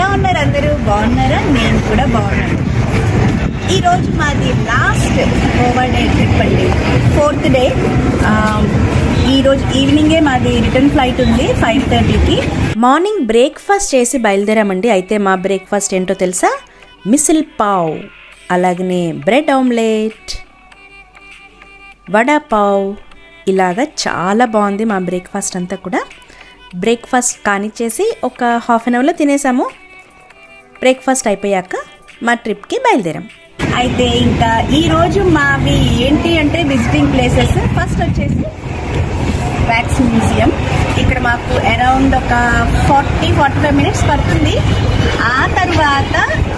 ఉన్నారు అందరూ బాగున్నారా నేను కూడా బాగున్నాను ఈ రోజు మాది లాస్ట్ గోవా డే ట్రిప్ అండి ఫోర్త్ డే ఈ రోజు ఈవినింగే మాది రిటర్న్ ఫ్లైట్ ఉంది ఫైవ్ థర్టీకి మార్నింగ్ బ్రేక్ఫాస్ట్ చేసి బయలుదేరామండి అయితే మా బ్రేక్ఫాస్ట్ ఏంటో తెలుసా మిసిల్ పావ్ అలాగనే బ్రెడ్ ఆమ్లెట్ వడా పావ్ ఇలాగా చాలా బాగుంది మా బ్రేక్ఫాస్ట్ అంతా కూడా బ్రేక్ఫాస్ట్ కానిచ్చేసి ఒక హాఫ్ అన్ అవర్లో తినేసాము బ్రేక్ఫాస్ట్ అయిపోయాక మా ట్రిప్కి బయలుదేరాం అయితే ఇంకా ఈ రోజు మావి ఏంటి అంటే విజిటింగ్ ప్లేసెస్ ఫస్ట్ వచ్చేసి వ్యాక్స్ మ్యూజియం ఇక్కడ మాకు అరౌండ్ ఒక ఫార్టీ ఫార్టీ ఫైవ్ మినిట్స్ పడుతుంది ఆ తర్వాత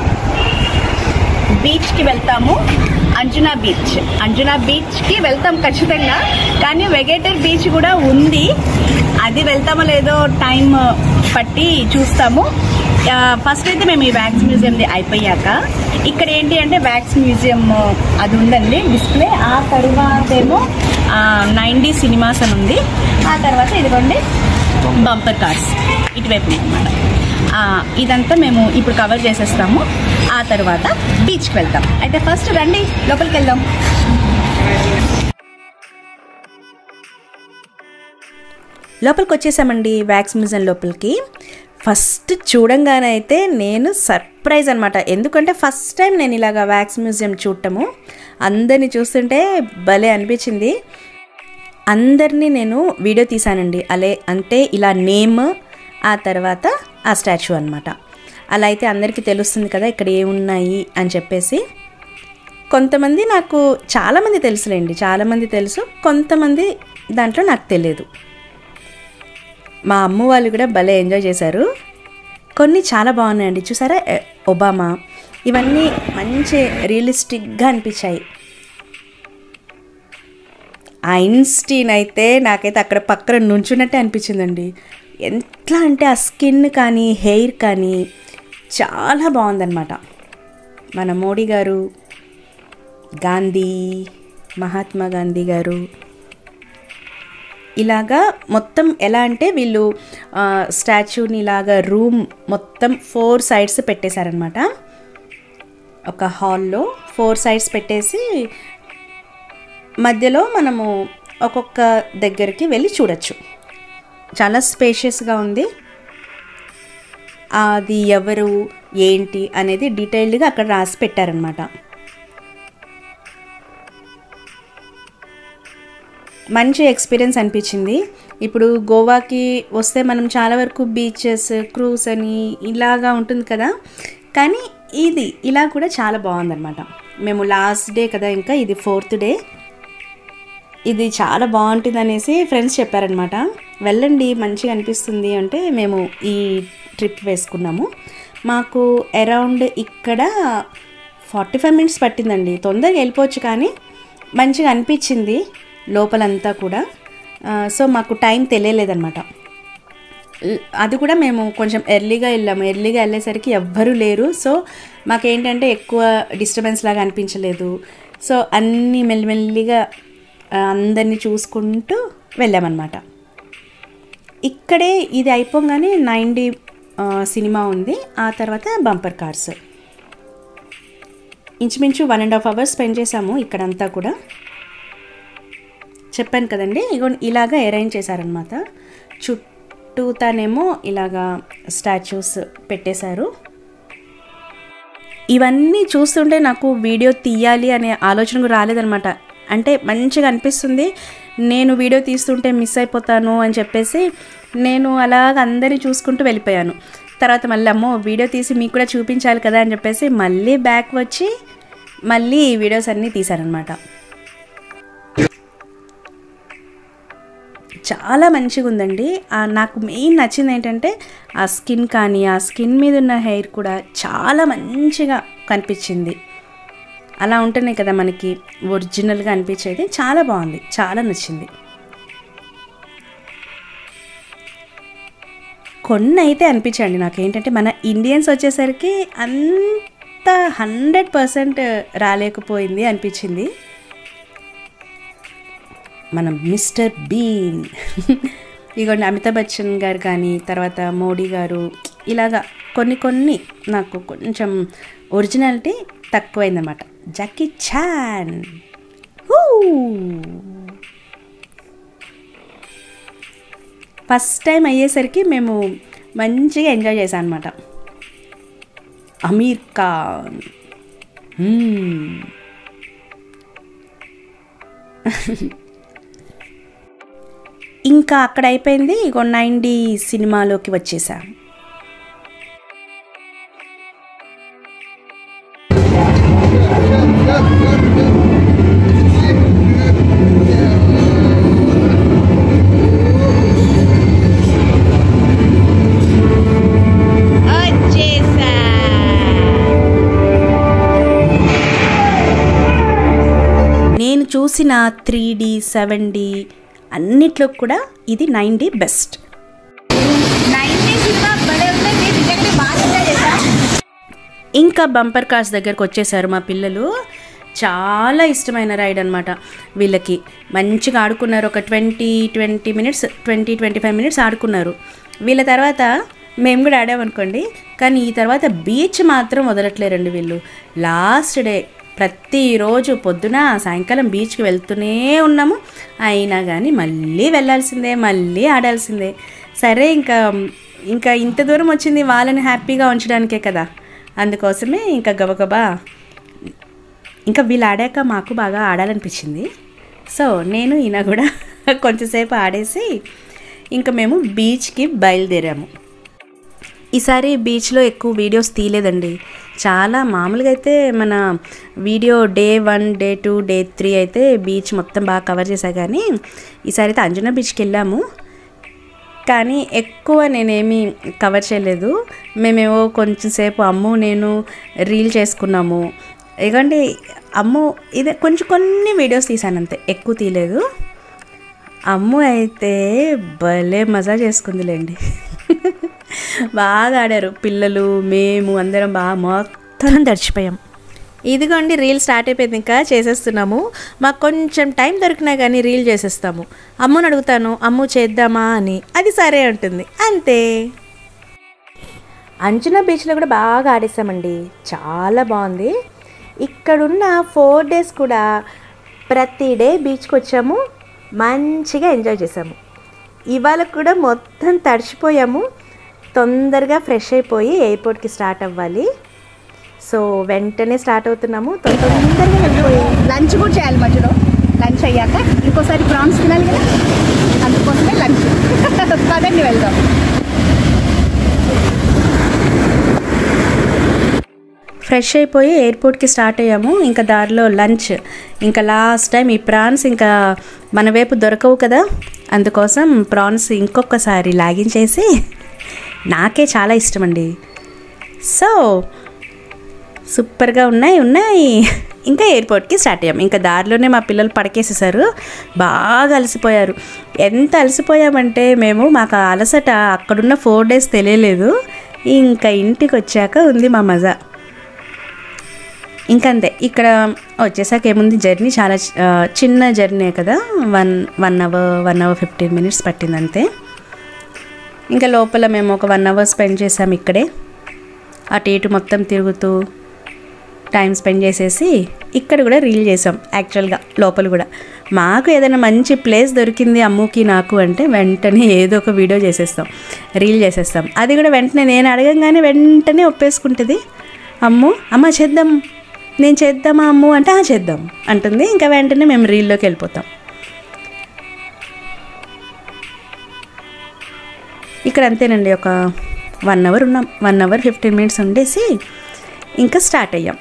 బీచ్కి వెళ్తాము అంజునా బీచ్ అంజునా బీచ్కి వెళ్తాం ఖచ్చితంగా కానీ వెగేటర్ బీచ్ కూడా ఉంది అది వెళ్తామో లేదో టైం పట్టి చూస్తాము ఆ, ఫస్ట్ అయితే మేము ఈ వ్యాక్స్ మ్యూజియంది అయిపోయాక ఇక్కడ ఏంటి అంటే వ్యాక్స్ మ్యూజియం అది ఉందండి డిస్ప్లే ఆ తర్వాత ఏమో నైంటీ సినిమాస్ అని ఉంది ఆ తర్వాత ఇదిగోండి బంపర్ కార్స్ ఇటువైపు అనమాట ఇదంతా మేము ఇప్పుడు కవర్ చేసేస్తాము ఆ తర్వాత బీచ్కి వెళ్తాం అయితే ఫస్ట్ రండి లోపలికి వెళ్దాం లోపలికి వచ్చేసామండి వ్యాక్స్ మ్యూజియం లోపలికి ఫస్ట్ చూడంగానే అయితే నేను సర్ప్రైజ్ అనమాట ఎందుకంటే ఫస్ట్ టైం నేను ఇలాగ వ్యాక్స్ మ్యూజియం చూడటము అందరిని చూస్తుంటే భలే అనిపించింది అందరినీ నేను వీడియో తీశానండి అలే అంటే ఇలా నేమ్ ఆ తర్వాత ఆ స్టాచ్యూ అనమాట అలా అయితే అందరికీ తెలుస్తుంది కదా ఇక్కడ ఏమున్నాయి అని చెప్పేసి కొంతమంది నాకు చాలామంది తెలుసులేండి చాలామంది తెలుసు కొంతమంది దాంట్లో నాకు తెలియదు మా అమ్మ వాళ్ళు కూడా భలే ఎంజాయ్ చేశారు కొన్ని చాలా బాగున్నాయండి చూసారా ఎ- ఒబామా ఇవన్నీ మంచి రియలిస్టిక్గా అనిపించాయి ఐన్స్టీన్ అయితే నాకైతే అక్కడ పక్కన నుంచున్నట్టే అనిపించిందండి ఎట్లా అంటే ఆ స్కిన్ కానీ హెయిర్ కానీ చాలా బాగుందన్నమాట మన మోడీ గారు గాంధీ మహాత్మా గాంధీ గారు ఇలాగా మొత్తం ఎలా అంటే వీళ్ళు ఆ, స్టాచ్యూని ఇలాగా రూమ్ మొత్తం ఫోర్ సైడ్స్ పెట్టేశారనమాట ఒక హాల్లో ఫోర్ సైడ్స్ పెట్టేసి మధ్యలో మనము ఒక్కొక్క దగ్గరికి వెళ్ళి చూడొచ్చు చాలా స్పేషియస్గా ఉంది అది ఎవరు ఏంటి అనేది డీటెయిల్డ్గా అక్కడ రాసి పెట్టారనమాట మంచి ఎక్స్పీరియన్స్ అనిపించింది ఇప్పుడు గోవాకి వస్తే మనం చాలా వరకు బీచెస్ క్రూజ్ అని ఇలాగా ఉంటుంది కదా కానీ ఇది ఇలా కూడా చాలా బాగుందన్నమాట మేము లాస్ట్ డే కదా ఇంకా ఇది ఫోర్త్ డే ఇది చాలా బాగుంటుంది అనేసి ఫ్రెండ్స్ చెప్పారనమాట వెళ్ళండి మంచిగా అనిపిస్తుంది అంటే మేము ఈ ట్రిప్ వేసుకున్నాము మాకు అరౌండ్ ఇక్కడ ఫార్టీ ఫైవ్ మినిట్స్ పట్టిందండి తొందరగా వెళ్ళిపోవచ్చు కానీ మంచిగా అనిపించింది లోపలంతా కూడా ఆ, సో మాకు టైం తెలియలేదన్నమాట ల్- అది కూడా మేము కొంచెం ఎర్లీగా వెళ్ళాము ఎర్లీగా వెళ్ళేసరికి ఎవ్వరూ లేరు సో మాకేంటంటే ఎక్కువ డిస్టర్బెన్స్ లాగా అనిపించలేదు సో అన్నీ మెల్లిమెల్లిగా ఆ, అందరినీ చూసుకుంటూ వెళ్ళామన్నమాట ఇక్కడే ఇది అయిపోగానే నైంటీ సినిమా ఉంది ఆ తర్వాత బంపర్ కార్స్ ఇంచుమించు one and half hours spend చేసాము ఇక్కడంతా కూడా చెప్పాను కదండి ఇగో ఇలాగా అరేంజ్ చేశారనమాట చుట్టూతానేమో ఇలాగా స్టాచ్యూస్ పెట్టేశారు ఇవన్నీ చూస్తుంటే నాకు వీడియో తీయాలి అనే ఆలోచన కూడా రాలేదనమాట అంటే మంచిగా అనిపిస్తుంది నేను వీడియో తీస్తుంటే మిస్ అయిపోతాను అని చెప్పేసి నేను అలాగ అందరినీ చూసుకుంటూ వెళ్ళిపోయాను తర్వాత మళ్ళీ అమ్మో వీడియో తీసి మీకు కూడా చూపించాలి కదా అని చెప్పేసి మళ్ళీ బ్యాక్ వచ్చి మళ్ళీ ఈ వీడియోస్ అన్నీ తీశారనమాట చాలా మంచిగా ఉందండి ఆ, నాకు మెయిన్ నచ్చింది ఏంటంటే ఆ స్కిన్ కానీ ఆ స్కిన్ మీద ఉన్న హెయిర్ కూడా చాలా మంచిగా కనిపించింది అలా ఉంటేనే కదా మనకి ఒరిజినల్గా అనిపించేది చాలా బాగుంది చాలా నచ్చింది కొన్ని అయితే అనిపించండి నాకు ఏంటంటే మన ఇండియన్స్ వచ్చేసరికి అంత హండ్రెడ్ పర్సెంట్ రాలేకపోయింది అనిపించింది మన మిస్టర్ బీన్ ఇగోండి అమితాబ్ బచ్చన్ గారు కానీ తర్వాత మోడీ గారు ఇలాగా కొన్ని కొన్ని నాకు కొంచెం ఒరిజినాలిటీ తక్కువైందన్నమాట జకీ చాన్ హూ! ఫస్ట్ టైం అయ్యేసరికి మేము మంచిగా ఎంజాయ్ చేసాం అనమాట అమీర్ ఖాన్ మ్మ్. ఇంకా అక్కడ అయిపోయింది ఇగో నైంటీ సినిమాలోకి వచ్చేసా వచ్చేసా నేను చూసిన త్రీ డి సెవెన్ డి అన్నిట్లో కూడా ఇది నైన్ డి బెస్ట్ నైన్టీ సినిమా భలే ఉందండి నిజంగా బాగా ఎంజాయ్ చేశా ఇంకా బంపర్ కార్స్ దగ్గరకు వచ్చేసారు మా పిల్లలు చాలా ఇష్టమైన రైడ్ అనమాట వీళ్ళకి మంచిగా ఆడుకున్నారు ఒక twenty twenty minutes twenty twenty five minutes ఆడుకున్నారు వీళ్ళ తర్వాత మేము కూడా ఆడామనుకోండి కానీ ఈ తర్వాత బీచ్ మాత్రం వదలట్లేరండి వీళ్ళు లాస్ట్ డే ప్రతిరోజు పొద్దున సాయంకాలం బీచ్కి వెళ్తూనే ఉన్నాము అయినా కానీ మళ్ళీ వెళ్ళాల్సిందే మళ్ళీ ఆడాల్సిందే సరే ఇంకా ఇంకా ఇంత దూరం వచ్చింది వాళ్ళని హ్యాపీగా ఉంచడానికే కదా అందుకోసమే ఇంకా గబగబా ఇంకా వీళ్ళు ఆడాక మాకు బాగా ఆడాలనిపించింది సో నేను ఈయన కూడా కొంచెంసేపు ఆడేసి ఇంకా మేము బీచ్కి బయలుదేరాము ఈసారి బీచ్లో ఎక్కువ వీడియోస్ తీయలేదండి చాలా మామూలుగా అయితే మన video day one day two day three అయితే బీచ్ మొత్తం బాగా కవర్ చేశా కానీ ఈసారి అయితే అంజనా బీచ్కి వెళ్ళాము కానీ ఎక్కువ నేనేమి కవర్ చేయలేదు మేమేవో కొంచెం సేపు అమ్ము నేను రీల్ చేసుకున్నాము ఎందుకంటే అమ్ము ఇదే కొంచెం కొన్ని వీడియోస్ తీసాను అంతే ఎక్కువ తీయలేదు అమ్ము అయితే భలే మజా చేసుకుందిలేండి బాగా ఆడారు పిల్లలు మేము అందరం బాగా మొత్తం తడిచిపోయాం ఇదిగోండి రీల్ స్టార్ట్ అయిపోయింది ఇంకా చేసేస్తున్నాము మాకు కొంచెం టైం దొరికినా కానీ రీల్ చేసేస్తాము అమ్మని అడుగుతాను అమ్ము చేద్దామా అని అది సరే అంటుంది అంతే అంజనా బీచ్లో కూడా బాగా ఆడేసామండి చాలా బాగుంది ఇక్కడున్న ఫోర్ డేస్ కూడా ప్రతి డే బీచ్కి వచ్చాము మంచిగా ఎంజాయ్ చేసాము ఇవాళ కూడా మొత్తం తడిచిపోయాము తొందరగా ఫ్రెష్ అయిపోయి ఎయిర్పోర్ట్కి స్టార్ట్ అవ్వాలి సో వెంటనే స్టార్ట్ అవుతున్నాము తొ- తొందరగా వెళ్ళిపోయి లంచ్ కూడా చేయాలి మధ్యలో లంచ్ అయ్యాక ఇంకోసారి ప్రాన్స్ తినాలి కదా అందుకోసమే లంచ్ పదండి వెళ్దాం ఫ్రెష్ అయిపోయి ఎయిర్పోర్ట్కి స్టార్ట్ అయ్యాము ఇంకా దారిలో లంచ్ ఇంకా లాస్ట్ టైం ఈ ప్రాన్స్ ఇంకా మన వైపు దొరకవు కదా అందుకోసం ప్రాన్స్ ఇంకొకసారి లాగించేసి నాకే చాలా ఇష్టం అండి సో సూపర్గా ఉన్నాయి ఉన్నాయి ఇంకా ఎయిర్పోర్ట్కి స్టార్ట్ అయ్యాం ఇంకా దారిలోనే మా పిల్లలు పడకేసేసారు బాగా అలసిపోయారు ఎంత అలసిపోయామంటే మేము మాకు ఆ అలసట అక్కడున్న ఫోర్ డేస్ తెలియలేదు ఇంకా ఇంటికి వచ్చాక ఉంది మా మజా ఇంకంతే ఇక్కడ వచ్చేసాక ఏముంది జర్నీ చాలా చి- ఆ, చిన్న జర్నీ కదా one one hour one hour fifteen minutes పట్టింది అంతే ఇంకా లోపల మేము ఒక వన్ అవర్ స్పెండ్ చేసాం ఇక్కడే అటు ఇటు మొత్తం తిరుగుతూ టైం స్పెండ్ చేసేసి ఇక్కడ కూడా రీల్ చేసాం యాక్చువల్గా లోపల కూడా మాకు ఏదైనా మంచి ప్లేస్ దొరికింది అమ్ముకి నాకు అంటే వెంటనే ఏదో ఒక వీడియో చేసేస్తాం రీల్ చేసేస్తాం అది కూడా వెంటనే నేను అడగంగానే వెంటనే ఒప్పేసుకుంటుంది అమ్ము అమ్మ చేద్దాం నేను చేద్దామా అమ్ము అంటే "ఆ, చేద్దాం అంటుంది ఇంకా వెంటనే మేము రీల్లోకి వెళ్ళిపోతాం ఇక్కడ అంతేనండి ఒక వన్ అవర్ ఉన్నాం వన్ అవర్ ఫిఫ్టీన్ మినిట్స్ ఉండేసి ఇంకా స్టార్ట్ అయ్యాం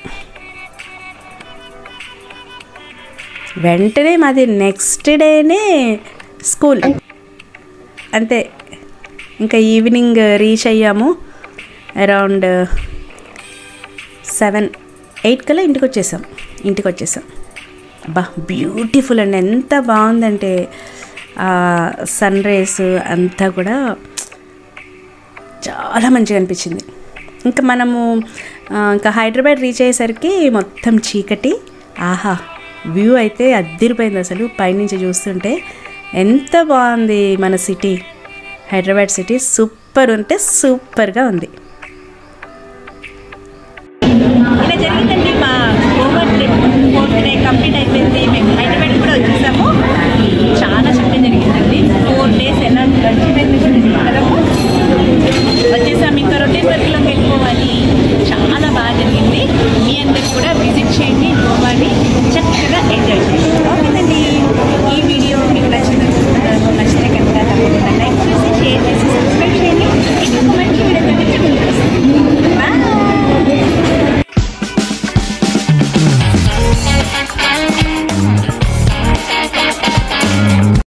వెంటనే మాది నెక్స్ట్ డేనే స్కూల్ అంతే ఇంకా ఈవినింగ్ రీచ్ అయ్యాము అరౌండ్ సెవెన్ ఎయిట్ కల్లా ఇంటికి వచ్చేసాం ఇంటికి వచ్చేసాం అబ్బా బ్యూటిఫుల్ అండి ఎంత బాగుందంటే సన్ రేస్ అంతా కూడా చాలా మంచిగా అనిపించింది ఇంకా మనము ఆ, ఇంకా హైదరాబాద్ రీచ్ అయ్యేసరికి మొత్తం చీకటి ఆహా వ్యూ అయితే అద్దిరిపోయింది అసలు పైనుంచి చూస్తుంటే ఎంత బాగుంది మన సిటీ హైదరాబాద్ సిటీ సూపర్ ఉంటే సూపర్గా ఉంది జరిగిందండి మా Goa trip fourth day complete అయిపోయింది మేము హైదరాబాద్